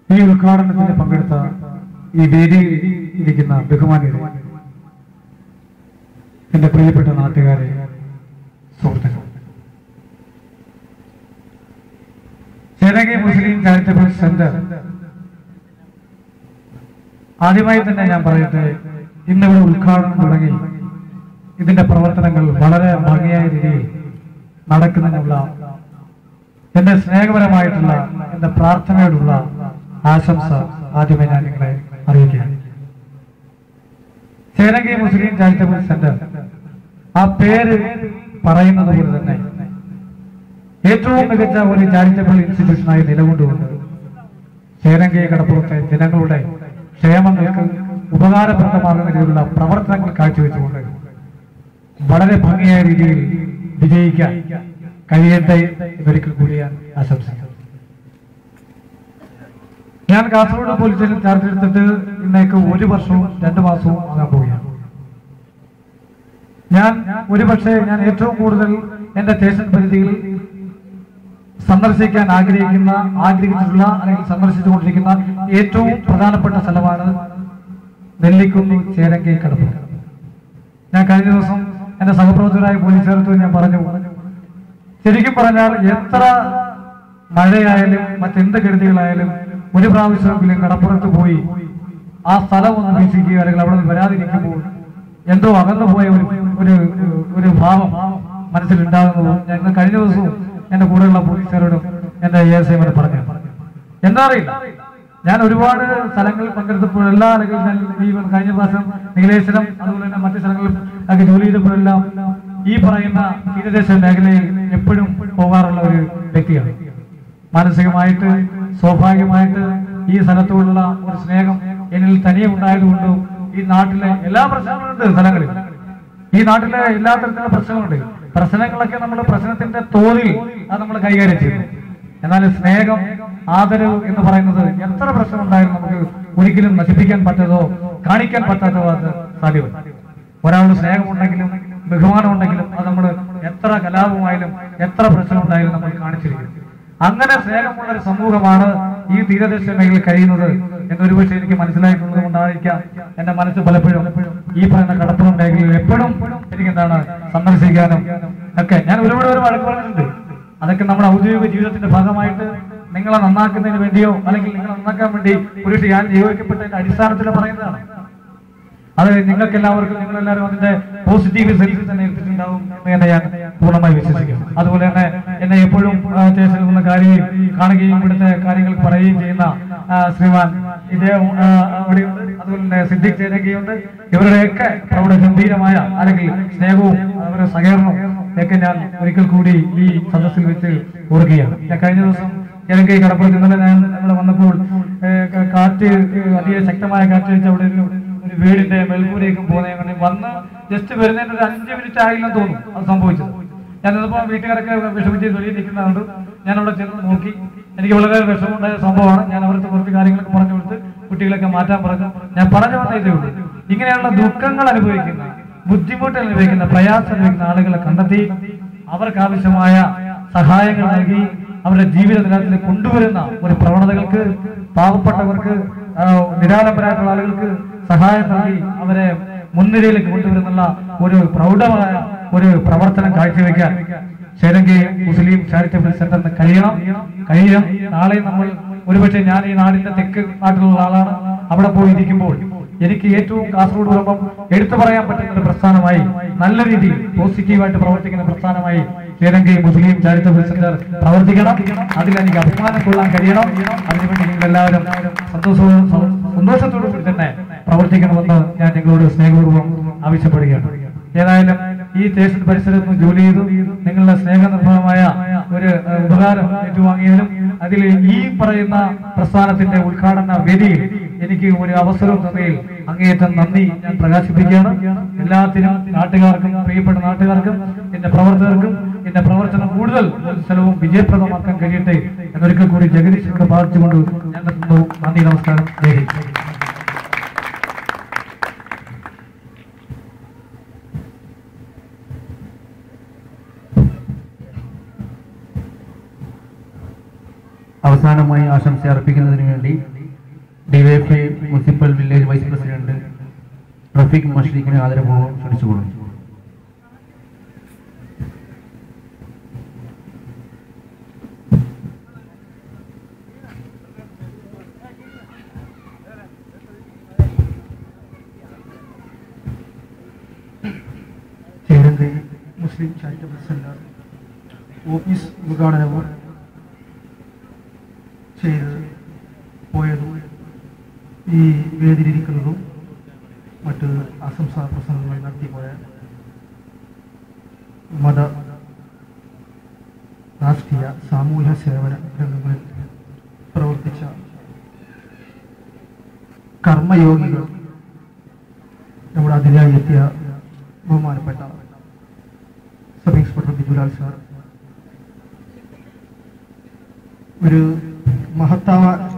ഈ ഉദ്ഘാടനത്തിന് പങ്കെടുത്ത ഈ വേദിയിൽ ഇരിക്കുന്ന ബഹുമാനികളെ എന്റെ പ്രിയപ്പെട്ട നാട്ടുകാരെ സുഹൃത്തുക്കൾ ചേനകി മുസ്ലിം ചാരിറ്റബിൾ സെന്റർ ആദ്യമായി തന്നെ ഞാൻ പറയട്ടെ ഇന്നിവിടെ ഉദ്ഘാടനം തുടങ്ങി ഇതിന്റെ പ്രവർത്തനങ്ങൾ വളരെ ഭംഗിയായ രീതിയിൽ നടക്കുന്നതിനുള്ള എന്റെ സ്നേഹപരമായിട്ടുള്ള എന്റെ പ്രാർത്ഥനയോടുള്ള ആശംസ ആദ്യമേ ഞാൻ നിങ്ങളെ അറിയിക്കുകയാണ് ചേരങ്കി മുസ്ലിം ചാരിറ്റബിൾ സെന്റർ ആ പേര് പറയുന്നത് പോലെ തന്നെ ഏറ്റവും മികച്ച ഒരു ചാരിറ്റബിൾ ഇൻസ്റ്റിറ്റ്യൂഷനായി നിലകൊണ്ടുകൊണ്ട് ചേരങ്കി കടപ്പുറത്തെ ജനങ്ങളുടെ ക്ഷേമങ്ങൾക്ക് ഉപകാരപ്രദമാകുന്ന രീതിയിലുള്ള പ്രവർത്തനങ്ങൾ കാഴ്ചവെച്ചുകൊണ്ട് വളരെ ഭംഗിയായ രീതിയിൽ വിജയിക്കാൻ കഴിയട്ടെ എന്നൊരിക്കൽ കൂടി ഞാൻ ആശംസിക്കുന്നു ഞാൻ കാസർഗോഡ് പോലീസ് സ്റ്റേഷൻ ചാർജ് എടുത്തിട്ട് ഇന്നേക്ക് ഒരു വർഷവും രണ്ടു മാസവും ആകാൻ പോവുകയാണ് ഞാൻ ഒരുപക്ഷെ ഞാൻ ഏറ്റവും കൂടുതൽ എന്റെ സ്റ്റേഷൻ പരിധിയിൽ സന്ദർശിക്കാൻ ആഗ്രഹിക്കുന്ന ആഗ്രഹിച്ചിട്ടുള്ള അല്ലെങ്കിൽ സന്ദർശിച്ചുകൊണ്ടിരിക്കുന്ന ഏറ്റവും പ്രധാനപ്പെട്ട സ്ഥലമാണ് നെല്ലിക്കുന്ന് ചേരങ്കി കടപ്പ് ഞാൻ കഴിഞ്ഞ ദിവസം എന്റെ സഹപ്രവർത്തകരായ പോലീസുകാർക്ക് ഞാൻ പറഞ്ഞു ശരിക്കും പറഞ്ഞാൽ എത്ര മഴയായാലും മറ്റെന്ത് കെടുതികളായാലും ഒരു പ്രാവശ്യമെങ്കിലും കടപ്പുറത്ത് പോയി ആ സ്ഥലം ഒന്ന് വീക്ഷിക്കുക അല്ലെങ്കിൽ അവിടെ നിന്ന് വരാതിരിക്കുമ്പോൾ എന്തോ അകന്നു പോയ ഒരു ഒരു ഒരു ഭാവം മനസ്സിലുണ്ടാകുന്നു ഞാൻ ഇന്ന് കഴിഞ്ഞ ദിവസവും എന്റെ കൂടെയുള്ള പോലീസുകാരോടും എന്റെ എ എസ് ഐമാരെ പറഞ്ഞു എന്താ അറിയില്ല ഞാൻ ഒരുപാട് സ്ഥലങ്ങളിൽ പങ്കെടുത്തപ്പോൾ എല്ലാ അല്ലെങ്കിൽ ഞാൻ ഈ കഴിഞ്ഞ പ്രാവശ്യം നീലേശ്വരം അതുപോലെ തന്നെ മറ്റു സ്ഥലങ്ങളിൽ ഒക്കെ ജോലി ചെയ്തപ്പോഴെല്ലാം ഈ പറയുന്ന തീരദേശ മേഖലയിൽ എപ്പോഴും പോകാറുള്ള ഒരു വ്യക്തിയാണ് മാനസികമായിട്ട് സ്വാഭാവികമായിട്ട് ഈ സ്ഥലത്തോടുള്ള ഒരു സ്നേഹം എന്നിൽ തനിയെ ഉണ്ടായതുകൊണ്ടും ഈ നാട്ടിലെ എല്ലാ പ്രശ്നങ്ങളുണ്ട് സ്ഥലങ്ങളിൽ ഈ നാട്ടിലെ എല്ലാ തരത്തിലുള്ള പ്രശ്നങ്ങളുണ്ട് പ്രശ്നങ്ങളൊക്കെ നമ്മൾ പ്രശ്നത്തിന്റെ തോതിൽ അത് നമ്മൾ കൈകാര്യം ചെയ്യുന്നു എന്നാൽ സ്നേഹം ആദരവ് എന്ന് പറയുന്നത് എത്ര പ്രശ്നം ഉണ്ടായാലും നമുക്ക് ഒരിക്കലും നശിപ്പിക്കാൻ പറ്റതോ കാണിക്കാൻ പറ്റാത്തതോ അത് സാധ്യമല്ല ഒരാളുടെ സ്നേഹമുണ്ടെങ്കിലും ബഹുമാനം ഉണ്ടെങ്കിലും അത് നമ്മൾ എത്ര കലാപമായാലും എത്ര പ്രശ്നം ഉണ്ടായാലും നമ്മൾ കാണിച്ചിരിക്കും അങ്ങനെ സ്നേഹമുള്ള ഒരു സമൂഹമാണ് ഈ തീരദേശ മേഖലയിൽ കഴിയുന്നത് എന്നൊരു പക്ഷേ എനിക്ക് മനസ്സിലായിട്ടുള്ളത് കൊണ്ടായിരിക്കാം എന്റെ മനസ്സ് പലപ്പോഴും ഈ പറയുന്ന കടപ്പുറം മേഖലയിൽ എപ്പോഴും എനിക്ക് എന്താണ് സന്ദർശിക്കാനും ഒക്കെ ഞാൻ ഒരുപാട് ഒരു വഴക്ക് പറഞ്ഞിട്ടുണ്ട് അതൊക്കെ നമ്മുടെ ഔദ്യോഗിക ജീവിതത്തിന്റെ ഭാഗമായിട്ട് നിങ്ങളെ നന്നാക്കുന്നതിന് വേണ്ടിയോ അല്ലെങ്കിൽ നിങ്ങളെ നന്നാക്കാൻ വേണ്ടി ഒരു ഞാൻ നിയോഗിക്കപ്പെട്ടതിന്റെ അടിസ്ഥാനത്തിൽ പറയുന്നതാണ് അത് നിങ്ങൾക്ക് എല്ലാവർക്കും നിങ്ങൾ എല്ലാവരും അതിന്റെ പോസിറ്റീവ് സെൻസിൽ തന്നെ എടുത്തിട്ടുണ്ടാവും എന്ന് തന്നെ ഞാൻ പൂർണ്ണമായി വിശ്വസിക്കുന്നു അതുപോലെ തന്നെ എന്നെ എപ്പോഴും ആ, സ്റ്റേഷനിൽ നിന്ന് കാര്യവും കാണുകയും ഇവിടുത്തെ കാര്യങ്ങൾ പറയുകയും ചെയ്യുന്ന ആ, ശ്രീമാൻ ഇദ്ദേഹം ആ, അവിടെയുണ്ട് അതുപോലെ തന്നെ സിദ്ദിഖ് ചേരകയുണ്ട് ഇവരുടെയൊക്കെ പ്രൗഢ ഗംഭീരമായ അല്ലെങ്കിൽ സ്നേഹവും അവരുടെ സഹകരണവും ഒക്കെ ഞാൻ ഒരിക്കൽ കൂടി ഈ സദസ്സിൽ വെച്ച് ഓർക്കുകയാണ് ഞാൻ കഴിഞ്ഞ ദിവസം ചേരങ്കൈ കടപ്പുറത്ത് ഇന്നലെ ഞാൻ ഇവിടെ വന്നപ്പോൾ ഏ, ക- കാറ്റ് ഏ, അതിശക്തമായ ശക്തമായ കാറ്റ് വെച്ച് അവിടെ ഒരു ഒരു വീടിന്റെ മേൽക്കൂരേക്കും പോകുന്ന വന്ന് ജസ്റ്റ് വരുന്നതിന് ഒരു അഞ്ച് മിനിറ്റ് ആയില്ലെന്ന് തോന്നുന്നു അത് സംഭവിച്ചത് ഞാൻ ഇന്നിപ്പോ വീട്ടുകാരൊക്കെ വിഷമിച്ച് വെളിയിൽ നിൽക്കുന്നതുകൊണ്ട് ഞാൻ അവിടെ ചെന്ന് നോക്കി എനിക്ക് വളരെ വിഷമമുണ്ടായ സംഭവമാണ് ഞാൻ അവർക്ക് കുറച്ച് കാര്യങ്ങളൊക്കെ പറഞ്ഞു കൊടുത്ത് കുട്ടികളൊക്കെ മാറ്റാൻ പറഞ്ഞു ഞാൻ പറഞ്ഞു വന്ന ഇതേ ഉള്ളൂ ഇങ്ങനെയുള്ള ദുഃഖങ്ങൾ അനുഭവിക്കുന്ന ബുദ്ധിമുട്ട് അനുഭവിക്കുന്ന പ്രയാസം അനുഭവിക്കുന്ന ആളുകളെ കണ്ടെത്തി അവർക്ക് ആവശ്യമായ സഹായങ്ങൾ നൽകി അവരുടെ ജീവിത നിലത്തിൽ കൊണ്ടുവരുന്ന ഒരു പ്രവണതകൾക്ക് പാവപ്പെട്ടവർക്ക് ആ, നിരാലംബരായിട്ടുള്ള ആളുകൾക്ക് സഹായം നൽകി അവരെ മുൻനിരയിലേക്ക് കൊണ്ടുവരുന്നുള്ള ഒരു പ്രൗഢമായ ഒരു പ്രവർത്തനം കാഴ്ചവെക്കാൻ ചേരങ്കി മുസ്ലിം ചാരിറ്റബിൾ സെന്ററിന് കഴിയണം കഴിയണം നാളെ നമ്മൾ ഒരുപക്ഷെ ഞാൻ ഈ നാടിന്റെ തെക്ക് നാട്ടിലുള്ള ആളാണ് അവിടെ പോയി ഇരിക്കുമ്പോൾ എനിക്ക് ഏറ്റവും കാസർഗോഡ് വരുമ്പം എടുത്തു പറയാൻ പറ്റുന്ന ഒരു പ്രസ്ഥാനമായി നല്ല രീതിയിൽ പോസിറ്റീവായിട്ട് പ്രവർത്തിക്കുന്ന പ്രസ്ഥാനമായി ചേരങ്കി മുസ്ലിം ചാരിറ്റബിൾ സെന്റർ പ്രവർത്തിക്കണം അതിൽ എനിക്ക് അഭിമാനം കൊള്ളാൻ കഴിയണം അതിനുവേണ്ടി നിങ്ങൾ എല്ലാവരും സന്തോഷവും സന്തോഷത്തോടു കൂടി തന്നെ പ്രവർത്തിക്കണമെന്ന് ഞാൻ നിങ്ങളോട് സ്നേഹപൂർവ്വം ആവശ്യപ്പെടുകയാണ് ഏതായാലും ഈ സ്റ്റേഷൻ പരിസരത്ത് നിന്ന് ജോലി ചെയ്തു നിങ്ങളുടെ സ്നേഹനിർഭരമായ ഒരു ഏഹ്, ഉപകാരം ഏറ്റുവാങ്ങിയതിനും അതിൽ ഈ പറയുന്ന പ്രസ്ഥാനത്തിന്റെ ഉദ്ഘാടന വേദിയിൽ എനിക്ക് ഒരു അവസരം തന്നതിൽ അങ്ങേയറ്റം നന്ദി ഞാൻ പ്രകാശിപ്പിക്കുകയാണ് എല്ലാത്തിനും നാട്ടുകാർക്കും പ്രിയപ്പെട്ട നാട്ടുകാർക്കും എന്റെ പ്രവർത്തകർക്കും എന്റെ പ്രവർത്തനം കൂടുതൽ സ്ഥലവും വിജയപ്രദമാക്കാൻ കഴിയട്ടെ എന്നൊരിക്കൽ കൂടി ജഗദീശനോട് പ്രാർത്ഥിച്ചുകൊണ്ട് ഞാൻ നിർത്തുന്നു നന്ദി നമസ്കാരം ജയ് ഹിന്ദ് അവസാന അവസാനമായി ആശംസ അർപ്പിക്കുന്നതിന് വേണ്ടി DYFI municipal village vice president Rafeeq മഷ്രീഖിനെ ആദരപൂർവ്വം ക്ഷണിച്ചുകൊള്ളുന്നു Cherankai Muslim charitable centre office ഉദ്ഘാടനവും ചെയ്ത് പോയതും ഈ വേദിയിലിരിക്കുന്നതും മറ്റ് ആശംസാ പ്രസംഗങ്ങൾ നടത്തിപ്പോയ മത രാഷ്ട്രീയ സാമൂഹ്യ സേവന രംഗങ്ങളിൽ പ്രവർത്തിച്ച കർമ്മയോഗികൾ നമ്മുടെ അതിഥിയായി എത്തിയ ബഹുമാനപ്പെട്ട സബ് ഇൻസ്പെക്ടർ ബിജുലാൽ സാർ ഒരു മഹത്താവ